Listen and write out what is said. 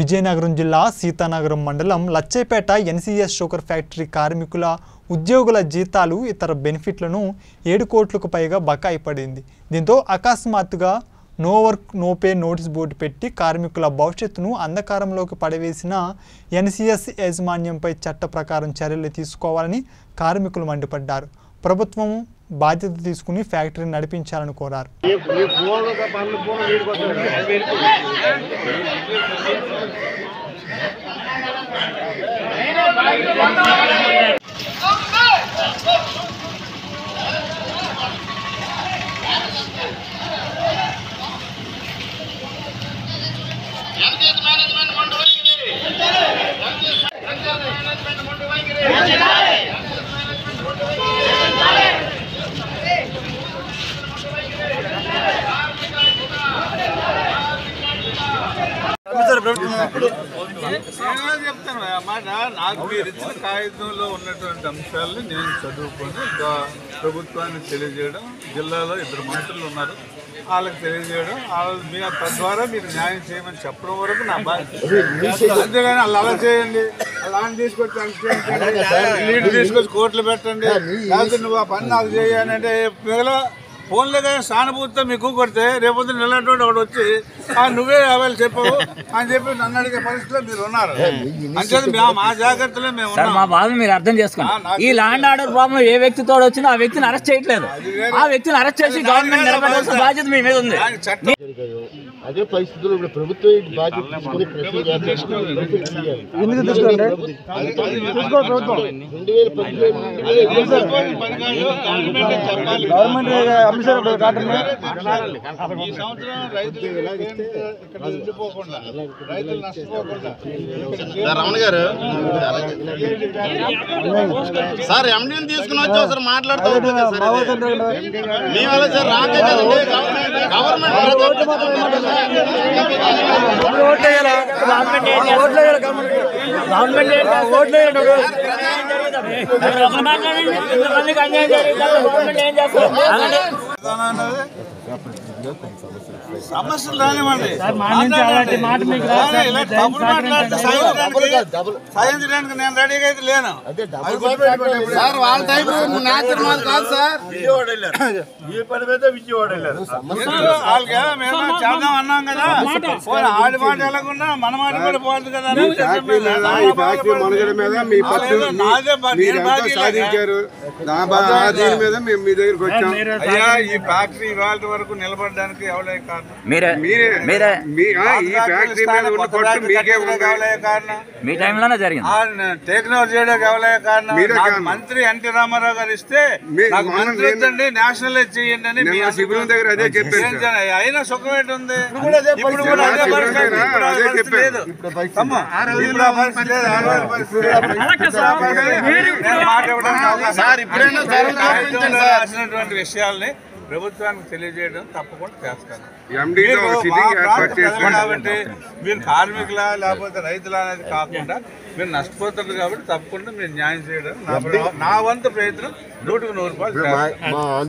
విజయనగరం జిల్లా సీతానగరం మండలం లచ్చేపేట NCS sugar factory కార్మికుల ఉద్యోగుల జీతాలు ఇతర బెనిఫిట్లను ఏడు కోట్లకు పైగా బకాయి పడింది దీంతో అకస్మాత్తుగా no work no pay notice board పెట్టి కార్మికుల భవిష్యత్తును అంధకారంలోకి పడవేసిన ఎన్సీఎస్ యాజమాన్యంపై చట్ట ప్రకారం చర్యలు తీసుకోవాలని కార్మికులు మండిపడ్డారు ప్రభుత్వం బాధ్యత తీసుకుని ఫ్యాక్టరీ నడిపించాలని కోరారు నేను చెప్తాను ఆ మాట నాకు మీరు ఇచ్చిన కాగితంలో ఉన్నటువంటి అంశాలను నేను చదువుకొని గా- ప్రభుత్వానికి తెలియజేయడం జిల్లాలో ఇద్దరు మంత్రులు ఉన్నారు వాళ్ళకి తెలియజేయడం వాళ్ళ మీ తద్వారా మీరు న్యాయం చేయమని చెప్పడం వరకు నా బాధ్యత అంతేగాని వాళ్ళు అలా చేయండి అలా అని తీసుకొచ్చి అలా చేయండి. లీడ్ తీసుకొచ్చి కోర్టులు పెట్టండి లేకపోతే నువ్వు ఆ పని నాకు చేయాలంటే మిగతా ఫోన్లో కానీ సానుభూతితో మీకు కొడితే రేపొద్దు నిలబడి ఒకడు వచ్చి "ఆ, నువ్వే అవైలు చెప్పవు అని చెప్పి నన్ను అడిగే పరిస్థితిలో మీరు ఉన్నారు అంచేది మేము మా జాగ్రత్తలో మేము సార్ ఉన్నాం మా బాధ మీరు అర్థం చేసుకోండి ఈ ల్యాండ్ ఆర్డర్ ప్రాబ్లం ఏ వ్యక్తితో వచ్చినా ఆ వ్యక్తిని అరెస్ట్ చేయట్లేదు ఆ వ్యక్తిని అరెస్ట్ చేసి గవర్నమెంట్ నిలబెట్టాల్సిన బాధ్యత మీ మీద ఉంది దానికి చట్టం అదే పరిస్థితుల్లో ఇప్పుడు ప్రభుత్వం ఈ బాధ్యత తీసుకుని ప్రతి ఎందుకు తీసుకోండి రెండు వేల పదిహేను పని కాదు, గవర్నమెంటే చెప్పాలి. ఈ సంవత్సరం రైతులు ఇక్కడ ఉండిపోకుండా రైతులు నష్టపోకుండా రమణ గారు సార్ ఎండీని తీసుకుని వచ్చి ఒకసారి మాట్లాడుతూ ఉంటుంది కదా సార్ ఇది. మేము అలా సార్ రాకే కదండి గవర్నమెంట్ ఒకరు మాట్లాడండి ఇంతమందికి అన్యాయం జరిగింది గవర్నమెంట్ ఏం చేస్తారు అన్నది సమస్యలు రానివ్వండి మాట్లాడండి. కానీ ఇలా తప్పుడు మాట్లాడితే సాధించడానికి- సాధించడానికి నేను రెడీగా అయితే లేను అది గుర్తుపెట్టుకోండి ఇప్పుడు. సార్ వాళ్ళ టైం న్యాచురల్ మాది కాదు సార్ ఇప్పుడు వాళ్ళకి ఏమో మేము చేద్దాం అన్నాం కదా పోనీ ఆడి మాట వెళ్ళకుండా మన మాట కూడా పోదు కదా అని చెప్పి మేము ఈ ఫ్యాక్టరీ మనుగడ మీద మీ పట్టు వాళ్ళేదో నాదే బా- నేను మీరంతా బాధ్యత లేక. సాధించారు దా- బా- ఆ దీని మీద మేము మీ దగ్గరికి వచ్చాం అయ్యా ఈ ఫ్యాక్టరీ ఇవాళ వరకు నిలబడడానికి ఎవలే కారణం మీరే మీరే మీరే మీ ఆ, ఈ ఫ్యాక్టరీ మీద ఉన్న పట్టు మీకే ఉంది ఎవలే కారణం మీ టైంలోనే జరిగింది టేక్ ఓవర్ చేయడానికి ఎవలే కారణం మీరే నాకు కారణం. మంత్రి ఎన్టీ రామారావు గారు ఇస్తే మీ- నాకు మొన్న మంత్రి నేను- వద్దండి నేషనలైజ్ చేయండి అని మీ నిన్న అందరికీ శిబిరం దగ్గర అదే చెప్పారు ఏం సార్. చేయాలి? అయినా సుఖం ఏంటి ఉంది ఇప్పుడు కూడా అదే శిబిరం పరిస్థితి దగ్గర ఇప్పుడు ఆ అదే పరిస్థితి చెప్పారు. లేదు. అమ్మ, ఇప్పుడు ఆ పరిస్థితి లేదు. ఆ రోజు పరిస్థితి లేదు. నేను మాట్లాడడానికి అవకాశం సార్ ఇప్పుడైనా సార్ కాగితంలో రాసినటువంటి విషయాల్ని ప్రభుత్వానికి తెలియజేయడం తప్పకుండా చేస్తాను ఎండీతో మీరు ఒక మా సిట్టింగ్ ప్రాంత ఏర్పాటు ప్రజలు చేసుకోండి కాబట్టి మీరు కార్మికుల లేకపోతే రైతుల అనేది కాకుండా మీరు నష్టపోతారు కాబట్టి తప్పకుండా మీరు న్యాయం చేయడం నా ప్ర- నా వంతు ప్రయత్నం నూటికి నూరు రూపాయలు చేస్తాను. మా